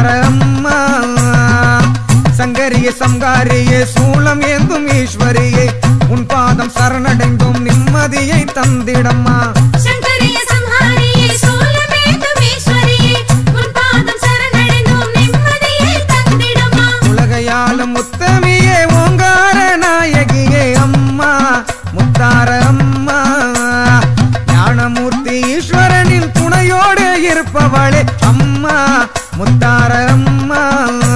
முத்தார அம்மா சங்கரிய சங்காரியே சூளம் ஏந்தும் ஈஸ்வரியே உன் பாதம் சரணடைந்தோம் நிம்மதியை தந்திடம்மா சங்கரிய சம்ஹாரியே சூலமேந்துமேஸ்வரியே உன் பாதம் சரணடைந்தோம் நிம்மதியை தந்திடம்மா உலகையாலும் முத்தமியே ஓங்கார நாயகியே அம்மா முத்தார அம்மா ஞானமூர்த்தி ஈஸ்வரனின் துணையோடு இருப்பவளே அம்மா முத்தார அம்மா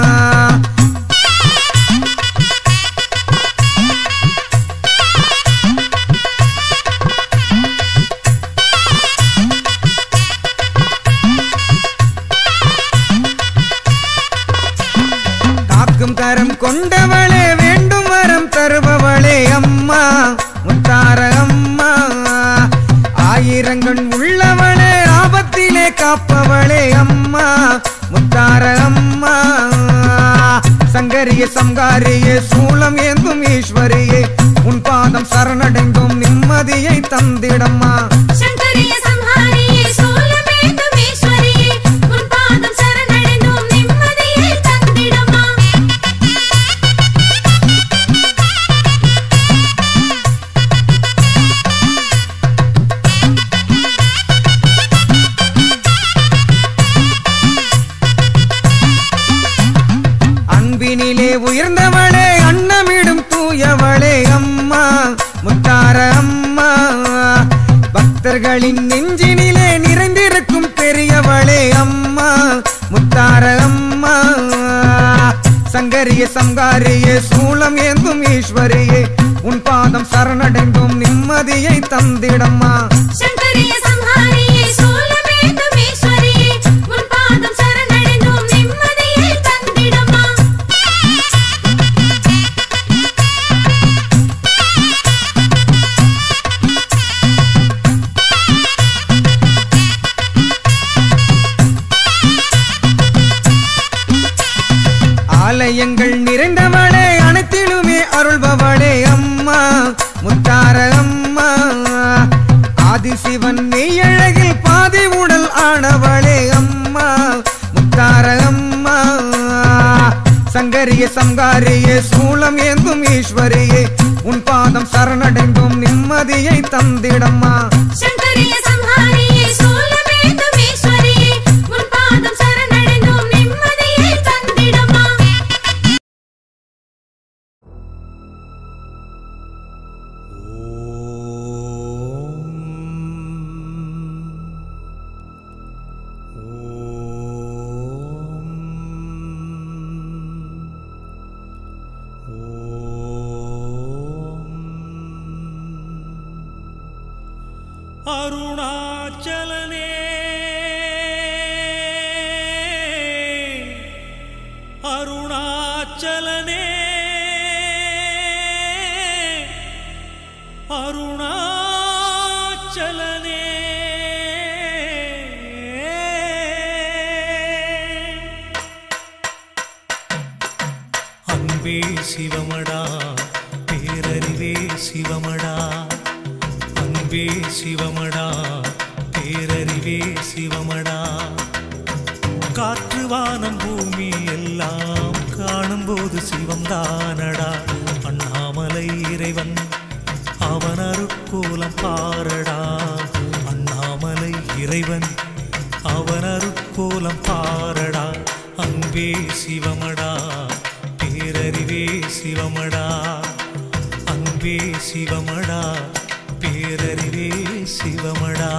காக்கும் கரம் கொண்டவளே வேண்டும் வரம் தருபவளே அம்மா முத்தார அம்மா ஆயிரங்கண் உள்ளவளே ஆபத்திலே காப்பவளே அம்மா முத்தார அம்மா சங்கரிய சங்காரியே சூளம் ஏந்தும் ஈஸ்வரியே உன் பாதம் சரணடைந்தோம் நிம்மதியை தந்திடம்மா சங்கரிய சம்ஹாரியே சூலமேந்துமேஸ்வரியே உன் பாதம் சரணடைந்தோம் நிம்மதியை தந்திடம்மா அன்பினிலே உயர்ந்தவளே அன்னமிடும் தூயவளே அம்மா முத்தார அம்மா பக்தர்களின் நெஞ்சினிலே நிறைந்திருக்கும் பெரியவளே அம்மா முத்தார அம்மா சங்கரிய சங்காரியே சூளம் ஏந்தும் ஈஸ்வரியே உன் பாதம் சரணடைந்தோம் நிம்மதியை தந்திடம்மா சங்கரிய சம்ஹாரியே சூலமேந்துமேஸ்வரியே உன் பாதம் சரணடைந்தோம் நிம்மதியை தந்திடம்மா ஆலயங்கள் நிறைந்தவளே அனைத்திலுமே அருள்பவளே அம்மா முத்தார அம்மா ஆதிசிவன் நெய்யழகில் பாதி உடல் ஆனவளே அம்மா முத்தார அம்மா சங்கரிய சங்காரியே சூளம் ஏந்தும் ஈஸ்வரியே உன் பாதம் சரணடைந்தோம் நிம்மதியை தந்திடம்மா சங்கரிய சம்ஹாரியே சூலமேந்துமேஸ்வரியே உன் பாதம் சரணடைந்தோம் நிம்மதியை தந்திடம்மா அருணாச்சலனே அருணாச்சலனே அருணாச்சலனே அன்பே சிவமடா பேரறிவே சிவமடா அன்பே சிவமடா பேரறிவே சிவமடா காற்று வானம் பூமி எல்லாம் காணும்போது சிவம் தானடா அண்ணாமலை இறைவன் அவன் அருட்கோலம் பாரடா அண்ணாமலை இறைவன் அவன் அருட்கோலம் பாரடா அன்பே சிவமடா பேரறிவே சிவமடா அன்பே சிவமடா பேரறிவே சிவமடா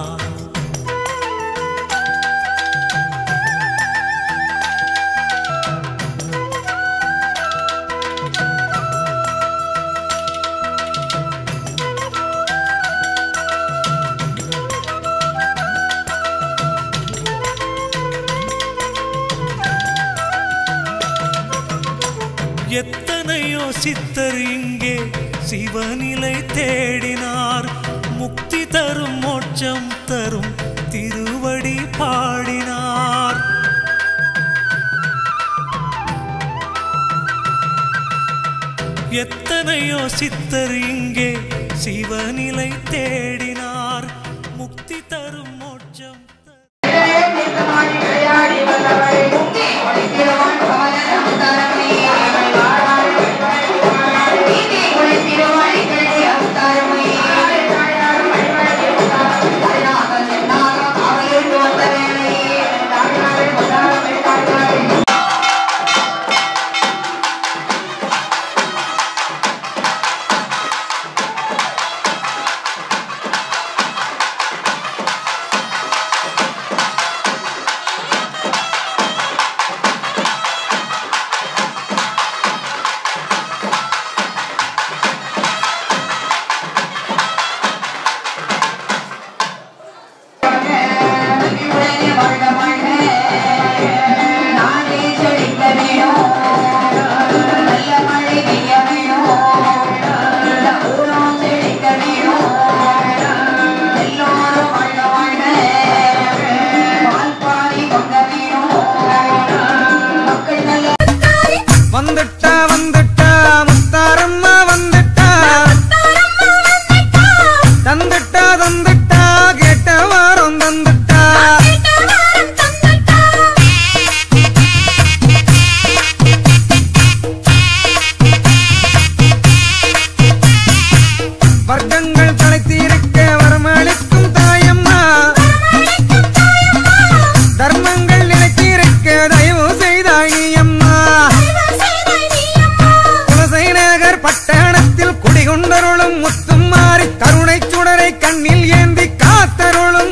எத்தனையோ சித்தர் இங்கே சிவநிலை தேடினார் முக்தி தரும் மோட்சம் தரும் திருவடி பாடினார் எத்தனையோ சித்தர் இங்கே சிவநிலை தேடினார் முக்தி தரும் மோட்சம் தரும் விளையாடி வந்தவரை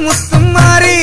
முத்துமாரி